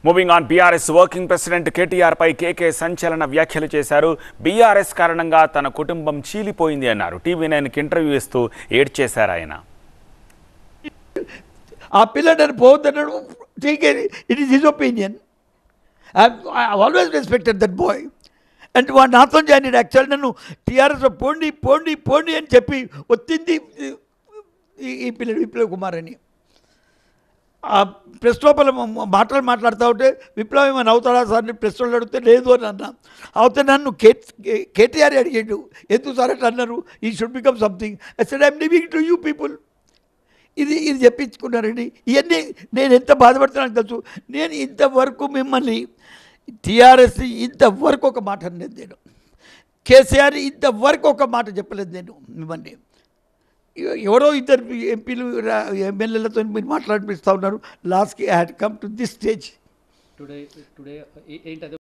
moving on BRS working president KTR పై KK సంచలన వ్యాఖ్యలు చేశారు బీఆర్ఎస్ కారణంగా తన కుటుంబం చీలిపోయింది అన్నారు టీవీ నైన్కి ఇంటర్వ్యూ ఇస్తూ ఏడ్చేశారు ఆయన ఆ పిల్లడని పోవద్దన్నాడు టీకే it is his opinion I always respected that boy and వాడు నాతో జాయిన్ అయ్యాడు యాక్చువల్ నన్ను టీఆర్ఎస్లో పోండి పోండి పోండి అని చెప్పి వచ్చింది ఈ- ఈ పిల్లడు విప్లవ్ కుమార్ అని ఆ ప్రెస్ లోపల మ- మాటలు మాట్లాడుతూ ఉంటే విప్లవం ఏమైనా అవుతాడా సార్ అని ప్రెస్ వాళ్ళు అడిగితే లేదు అని అన్నా అవుతే నన్ను కే కేటీఆర్ అడిగాడు ఎందుకు సార్ అట్లా అన్నారు he should become something I said I'm living to you people ఇది ఇది చెప్పించుకున్నారండి ఇవన్నీ నేను ఎంత బాధపడుతున్నాను తెలుసు నేను ఇంతవరకు మిమ్మల్ని టీఆర్ఎస్ ఇంతవరకు ఒక మాట అనేది నేను కేసీఆర్ ఇంతవరకు ఒక మాట చెప్పలేదు నేను మిమ్మల్ని ఎ- ఎవరో ఇద్దరు ఎంపీలు ఎమ్మెల్యేలతో మీరు మాట్లాడిపిస్తూ ఉన్నారు లాస్ట్కి I had come to this stage today today ఏంటి అదే